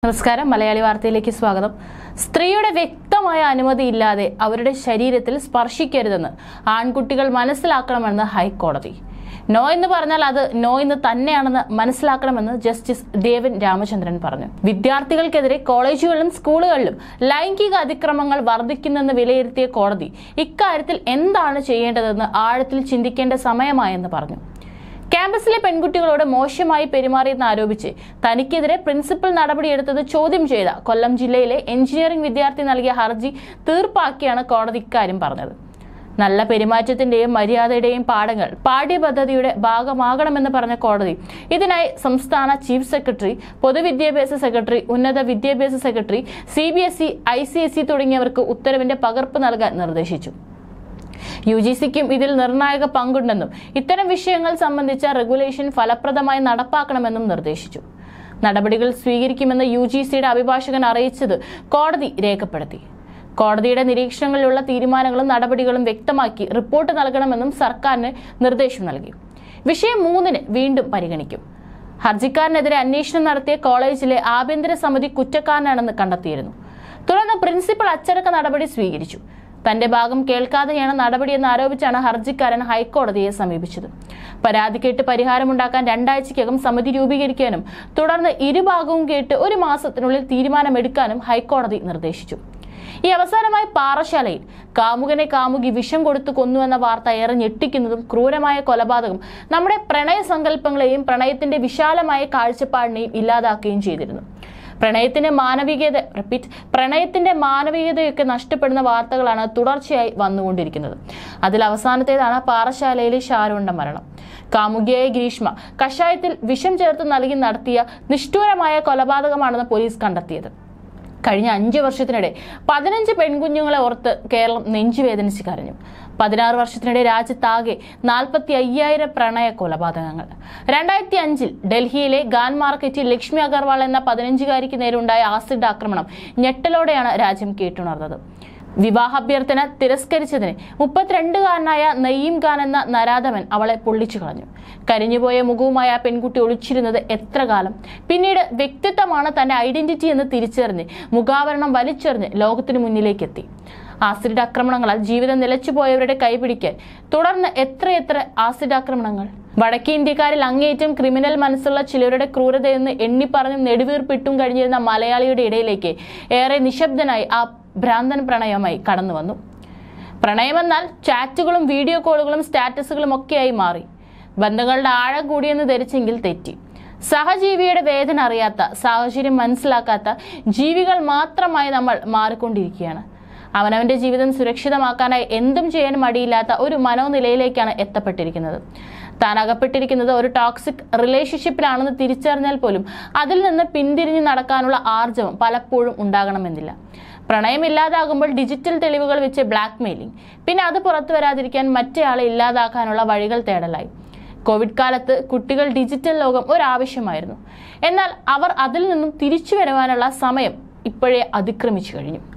നമസ്കാരം മലയാളി വാർത്തയിലേക്ക് സ്വാഗതം സ്ത്രീയുടെ വ്യക്തമായ അനുമതിയില്ലാതെ അവരുടെ ശരീരത്തിൽ സ്പർശിക്കരുതെന്ന് ആൺകുട്ടികൾ മനസ്സിലാക്കണമെന്ന് ഹൈക്കോടതി നോ എന്ന് പറഞ്ഞാൽ അത് നോ എന്ന് തന്നെയാണെന്ന് മനസ്സിലാക്കണമെന്ന് ജസ്റ്റിസ് ദേവൻ രാമചന്ദ്രൻ പറഞ്ഞു വിദ്യാർത്ഥികൾക്കെതിരെ കോളേജുകളിലും സ്കൂളുകളിലും ലൈംഗിക അതിക്രമങ്ങൾ വർദ്ധിക്കുന്നെന്ന് വിലയിരുത്തിയ കോടതി ഇക്കാര്യത്തിൽ എന്താണ് ചെയ്യേണ്ടതെന്ന് ആഴത്തിൽ ചിന്തിക്കേണ്ട സമയമായെന്ന് പറഞ്ഞു ക്യാമ്പസിലെ പെൺകുട്ടികളോട് മോശമായി പെരുമാറിയെന്ന് ആരോപിച്ച് തനിക്കെതിരെ പ്രിൻസിപ്പൽ നടപടിയെടുത്തത് ചോദ്യം ചെയ്ത കൊല്ലം ജില്ലയിലെ എഞ്ചിനീയറിംഗ് വിദ്യാർത്ഥി നൽകിയ ഹർജി തീർപ്പാക്കിയാണ് കോടതി ഇക്കാര്യം പറഞ്ഞത് നല്ല പെരുമാറ്റത്തിന്റെയും മര്യാദയുടെയും പാഠങ്ങൾ പാഠ്യപദ്ധതിയുടെ ഭാഗമാകണമെന്ന് പറഞ്ഞ കോടതി ഇതിനായി സംസ്ഥാന ചീഫ് സെക്രട്ടറി പൊതുവിദ്യാഭ്യാസ സെക്രട്ടറി ഉന്നത വിദ്യാഭ്യാസ secretary C B S E I C S E തുടങ്ങിയവർക്ക് ഉത്തരവിന്റെ പകർപ്പ് നൽകാൻ നിർദ്ദേശിച്ചു യു ജി സിക്കും ഇതിൽ നിർണായക പങ്കുണ്ടെന്നും ഇത്തരം വിഷയങ്ങൾ സംബന്ധിച്ച റെഗുലേഷൻ ഫലപ്രദമായി നടപ്പാക്കണമെന്നും നിർദ്ദേശിച്ചു നടപടികൾ സ്വീകരിക്കുമെന്ന് യു ജി സിയുടെ അഭിഭാഷകൻ അറിയിച്ചത് കോടതി രേഖപ്പെടുത്തി കോടതിയുടെ നിരീക്ഷണങ്ങളിലുള്ള തീരുമാനങ്ങളും നടപടികളും വ്യക്തമാക്കി റിപ്പോർട്ട് നൽകണമെന്നും സർക്കാരിന് നിർദ്ദേശം നൽകി വിഷയം മൂന്നിന് വീണ്ടും പരിഗണിക്കും ഹർജിക്കാരനെതിരെ അന്വേഷണം നടത്തിയ കോളേജിലെ ആഭ്യന്തര സമിതി കുറ്റക്കാരനാണെന്ന് കണ്ടെത്തിയിരുന്നു തുടർന്ന് പ്രിൻസിപ്പൽ അച്ചടക്ക നടപടി സ്വീകരിച്ചു തന്റെ ഭാഗം കേൾക്കാതെയാണ് നടപടിയെന്ന് ആരോപിച്ചാണ് ഹർജിക്കാരൻ ഹൈക്കോടതിയെ സമീപിച്ചത് പരാതി കേട്ട് പരിഹാരമുണ്ടാക്കാൻ രണ്ടാഴ്ചയ്ക്കകം സമിതി രൂപീകരിക്കാനും തുടർന്ന് ഇരുഭാഗവും കേട്ട് ഒരു മാസത്തിനുള്ളിൽ തീരുമാനമെടുക്കാനും ഹൈക്കോടതി നിർദ്ദേശിച്ചു ഈ അവസാനമായി പാറശാലയിൽ കാമുകനെ കാമുകി വിഷം കൊടുത്തു കൊന്നുവെന്ന വാർത്ത ഏറെ ഞെട്ടിക്കുന്നതും ക്രൂരമായ കൊലപാതകം നമ്മുടെ പ്രണയ സങ്കല്പങ്ങളെയും പ്രണയത്തിന്റെ വിശാലമായ കാഴ്ചപ്പാടിനെയും ഇല്ലാതാക്കുകയും ചെയ്തിരുന്നു പ്രണയത്തിന്റെ മാനവികത റിപ്പീറ്റ് പ്രണയത്തിന്റെ മാനവികതയൊക്കെ നഷ്ടപ്പെടുന്ന വാർത്തകളാണ് തുടർച്ചയായി വന്നുകൊണ്ടിരിക്കുന്നത് അതിൽ അവസാനത്തേതാണ് പാറശാലയിലെ ഷാരോണിന്റെ മരണം കാമുകിയായ ഗ്രീഷ്മ കഷായത്തിൽ വിഷം ചേർത്ത് നൽകി നടത്തിയ നിഷ്ഠൂരമായ കൊലപാതകമാണെന്ന് പോലീസ് കണ്ടെത്തിയത് കഴിഞ്ഞ അഞ്ച് വർഷത്തിനിടെ പതിനഞ്ച് പെൺകുഞ്ഞുങ്ങളെ ഓർത്ത് കേരളം നെഞ്ചുവേദനിച്ച് കരഞ്ഞു പതിനാറ് വർഷത്തിനിടെ രാജ്യത്താകെ നാൽപ്പത്തി അയ്യായിരം പ്രണയ കൊലപാതകങ്ങൾ രണ്ടായിരത്തി അഞ്ചിൽ ഡൽഹിയിലെ ഗാൻ മാർക്കറ്റിൽ ലക്ഷ്മി അഗർവാൾ എന്ന പതിനഞ്ചുകാരിക്ക് നേരുണ്ടായ ആസിഡ് ആക്രമണം ഞെട്ടലോടെയാണ് രാജ്യം കേട്ടുണർന്നത് വിവാഹാഭ്യർത്ഥന തിരസ്കരിച്ചതിന് മുപ്പത്തിരണ്ടുകാരനായ നയീം ഖാൻ എന്ന നരാധമൻ അവളെ പൊള്ളിച്ചു കളഞ്ഞു കരിഞ്ഞുപോയ മുഖവുമായ ആ പെൺകുട്ടി ഒളിച്ചിരുന്നത് എത്ര കാലം പിന്നീട് വ്യക്തിത്വമാണ് തന്റെ ഐഡന്റിറ്റി എന്ന് തിരിച്ചറിഞ്ഞ് മുഖാവരണം വലിച്ചെറിഞ്ഞ് ലോകത്തിനു മുന്നിലേക്ക് എത്തി ആസിഡ് ആക്രമണങ്ങളാൽ ജീവിതം നിലച്ചുപോയവരുടെ കൈപിടിക്കാൻ തുടർന്ന് എത്രയെത്ര ആസിഡ് ആക്രമണങ്ങൾ വടക്കേ ഇന്ത്യക്കാരിൽ അങ്ങേയറ്റം ക്രിമിനൽ മനസ്സുള്ള ചിലരുടെ ക്രൂരതയെന്ന് എണ്ണിപ്പറഞ്ഞും നെടുവീർപ്പിട്ടും കഴിഞ്ഞിരുന്ന മലയാളിയുടെ ഇടയിലേക്ക് ഏറെ നിശബ്ദനായി ആ ഭ്രാന്തൻ പ്രണയമായി കടന്നു വന്നു പ്രണയമെന്നാൽ ചാറ്റുകളും വീഡിയോ കോളുകളും സ്റ്റാറ്റസുകളും ഒക്കെയായി മാറി ബന്ധങ്ങളുടെ ആഴം കൂടിയെന്ന് ധരിച്ചെങ്കിൽ തെറ്റി സഹജീവിയുടെ വേദന അറിയാത്ത സാഹചര്യം മനസ്സിലാക്കാത്ത ജീവികൾ മാത്രമായി നമ്മൾ മാറിക്കൊണ്ടിരിക്കുകയാണ് അവനവന്റെ ജീവിതം സുരക്ഷിതമാക്കാനായി എന്തും ചെയ്യാൻ മടിയില്ലാത്ത ഒരു മനോനിലയിലേക്കാണ് എത്തപ്പെട്ടിരിക്കുന്നത് താൻ അകപ്പെട്ടിരിക്കുന്നത് ഒരു ടോക്സിക് റിലേഷൻഷിപ്പിലാണെന്ന് തിരിച്ചറിഞ്ഞാൽ പോലും അതിൽ നിന്ന് പിന്തിരിഞ്ഞു നടക്കാനുള്ള ആർജവം പലപ്പോഴും ഉണ്ടാകണമെന്നില്ല പ്രണയം ഇല്ലാതാകുമ്പോൾ ഡിജിറ്റൽ തെളിവുകൾ വെച്ച് ബ്ലാക്ക് മെയിലിംഗ് പിന്നെ അത് പുറത്തു വരാതിരിക്കാൻ മറ്റേയാളെ ഇല്ലാതാക്കാനുള്ള വഴികൾ തേടലായി കോവിഡ് കാലത്ത് കുട്ടികൾ ഡിജിറ്റൽ ലോകം ഒരാവശ്യമായിരുന്നു എന്നാൽ അവർ അതിൽ നിന്നും തിരിച്ചു വരുവാനുള്ള സമയം ഇപ്പോഴേ അതിക്രമിച്ചു കഴിഞ്ഞു